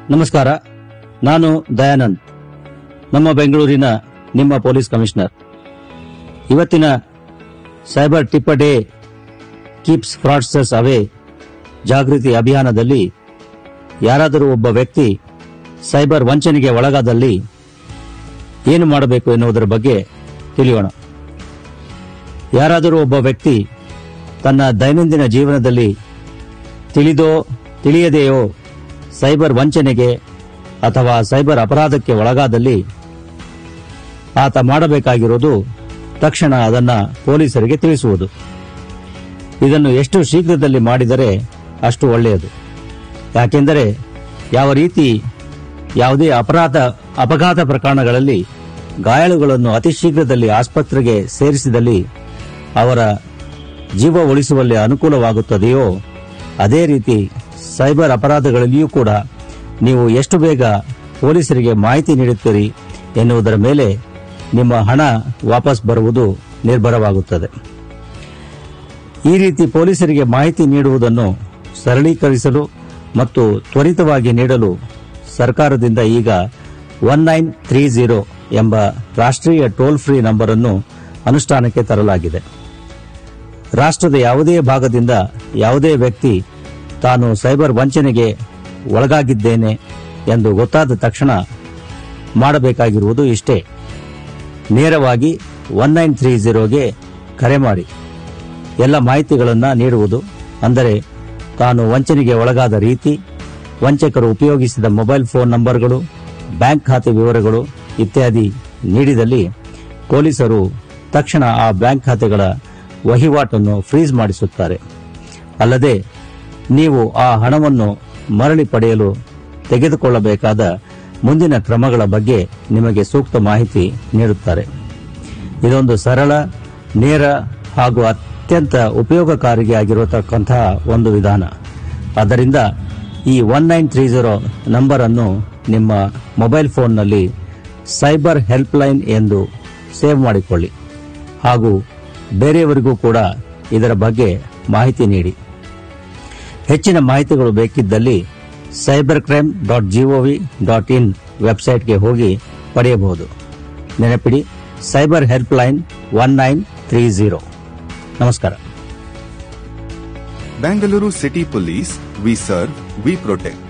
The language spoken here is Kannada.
ನಮಸ್ಕಾರ ನಾನು ದಯಾನಂದ್ ನಮ್ಮ ಬೆಂಗಳೂರಿನ ನಿಮ್ಮ ಪೊಲೀಸ್ ಕಮಿಷನರ್ ಇವತ್ತಿನ cyber tip a day keeps fraudsters away ಜಾಗೃತಿ ಅಭಿಯಾನದಲ್ಲಿ ಯಾರಾದರೂ ಒಬ್ಬ ವ್ಯಕ್ತಿ ಸೈಬರ್ ವಂಚನೆಗೆ ಒಳಗಾದಲ್ಲಿ ಏನು ಮಾಡಬೇಕು ಎನ್ನುವುದರ ಬಗ್ಗೆ ತಿಳಿಯೋಣ ಯಾರಾದರೂ ಒಬ್ಬ ವ್ಯಕ್ತಿ ತನ್ನ ದೈನಂದಿನ ಜೀವನದಲ್ಲಿ ತಿಳಿದೋ ತಿಳಿಯದೆಯೋ ಸೈಬರ್ ವಂಚನೆಗೆ ಅಥವಾ ಸೈಬರ್ ಅಪರಾಧಕ್ಕೆ ಒಳಗಾದಲ್ಲಿ ಆತ ಮಾಡಬೇಕಾಗಿರೋದು ತಕ್ಷಣ ಅದನ್ನ ಪೊಲೀಸರಿಗೆ ತಿಳಿಸುವುದು ಇದನ್ನು ಎಷ್ಟು ಶೀಘ್ರದಲ್ಲಿ ಮಾಡಿದರೆ ಅಷ್ಟು ಒಳ್ಳೆಯದು ಯಾಕೆಂದರೆ ಯಾವ ರೀತಿ ಯಾವುದೇ ಅಪರಾಧ ಅಪಘಾತ ಪ್ರಕರಣಗಳಲ್ಲಿ ಗಾಯಾಳುಗಳನ್ನು ಅತಿ ಶೀಘ್ರದಲ್ಲಿ ಆಸ್ಪತ್ರೆಗೆ ಸೇರಿಸಿದಲ್ಲಿ ಅವರ ಜೀವ ಉಳಿಸುವಲ್ಲಿ ಅನುಕೂಲವಾಗುತ್ತದೆಯೋ ಅದೇ ರೀತಿ ಸೈಬರ್ ಅಪರಾಧಗಳಲ್ಲಿಯೂ ಕೂಡ ನೀವು ಎಷ್ಟು ಬೇಗ ಪೊಲೀಸರಿಗೆ ಮಾಹಿತಿ ನೀಡುತ್ತೀರಿ ಎನ್ನುವುದರ ಮೇಲೆ ನಿಮ್ಮ ಹಣ ವಾಪಸ್ ಬರುವುದು ನಿರ್ಭರವಾಗುತ್ತದೆ ಈ ರೀತಿ ಪೊಲೀಸರಿಗೆ ಮಾಹಿತಿ ನೀಡುವುದನ್ನು ಸರಳೀಕರಿಸಲು ಮತ್ತು ತ್ವರಿತವಾಗಿ ನೀಡಲು ಸರ್ಕಾರದಿಂದ ಈಗ ಒನ್ ನೈನ್ ತ್ರೀ ಜೀರೋ ಎಂಬ ರಾಷ್ಟ್ರೀಯ ಟೋಲ್ ಫ್ರೀ ನಂಬರ್ ಅನ್ನು ಅನುಷ್ಠಾನಕ್ಕೆ ತರಲಾಗಿದೆ ರಾಷ್ಟ್ರದ ಯಾವುದೇ ಭಾಗದಿಂದ ಯಾವುದೇ ವ್ಯಕ್ತಿ ತಾನು ಸೈಬರ್ ವಂಚನೆಗೆ ಒಳಗಾಗಿದ್ದೇನೆ ಎಂದು ಗೊತ್ತಾದ ತಕ್ಷಣ ಮಾಡಬೇಕಾಗಿರುವುದು ಇಷ್ಟೇ ನೇರವಾಗಿ ಒನ್ ನೈನ್ ತ್ರೀ ಜೀರೋಗೆ ಕರೆ ಮಾಡಿ ಎಲ್ಲ ಮಾಹಿತಿಗಳನ್ನು ನೀಡುವುದು ಅಂದರೆ ತಾನು ವಂಚನೆಗೆ ಒಳಗಾದ ರೀತಿ ವಂಚಕರು ಉಪಯೋಗಿಸಿದ ಮೊಬೈಲ್ ಫೋನ್ ನಂಬರ್ಗಳು ಬ್ಯಾಂಕ್ ಖಾತೆ ವಿವರಗಳು ಇತ್ಯಾದಿ ನೀಡಿದಲ್ಲಿ ಪೊಲೀಸರು ತಕ್ಷಣ ಆ ಬ್ಯಾಂಕ್ ಖಾತೆಗಳ ವಹಿವಾಟನ್ನು ಫ್ರೀಸ್ ಮಾಡಿಸುತ್ತಾರೆ ಅಲ್ಲದೆ ನೀವು ಆ ಹಣವನ್ನು ಮರಳಿ ಪಡೆಯಲು ತೆಗೆದುಕೊಳ್ಳಬೇಕಾದ ಮುಂದಿನ ಕ್ರಮಗಳ ಬಗ್ಗೆ ನಿಮಗೆ ಸೂಕ್ತ ಮಾಹಿತಿ ನೀಡುತ್ತಾರೆ ಇದೊಂದು ಸರಳ ನೇರ ಹಾಗೂ ಅತ್ಯಂತ ಉಪಯೋಗಕಾರಿಗೆ ಆಗಿರತಕ್ಕಂತಹ ಒಂದು ವಿಧಾನ ಆದ್ದರಿಂದ ಈ one nine three zero number ಅನ್ನು ನಿಮ್ಮ ಮೊಬೈಲ್ ಫೋನ್ನಲ್ಲಿ ಸೈಬರ್ ಹೆಲ್ಪ್ ಲೈನ್ ಎಂದು ಸೇವ್ ಮಾಡಿಕೊಳ್ಳಿ ಹಾಗೂ ಬೇರೆಯವರಿಗೂ ಕೂಡ ಇದರ ಬಗ್ಗೆ ಮಾಹಿತಿ ನೀಡಿ ಹೆಚ್ಚಿನ ಮಾಹಿತಿಗಳು ಬೇಕಿದ್ದಲ್ಲಿ cyber crime dot G O V dot in ವೆಬ್ಸೈಟ್ಗೆ ಹೋಗಿ ಪಡೆಯಬಹುದು ನೆನಪಿಡಿ cyber helpline one nine three zero ನಮಸ್ಕಾರ Bangalore City Police, we serve, we protect.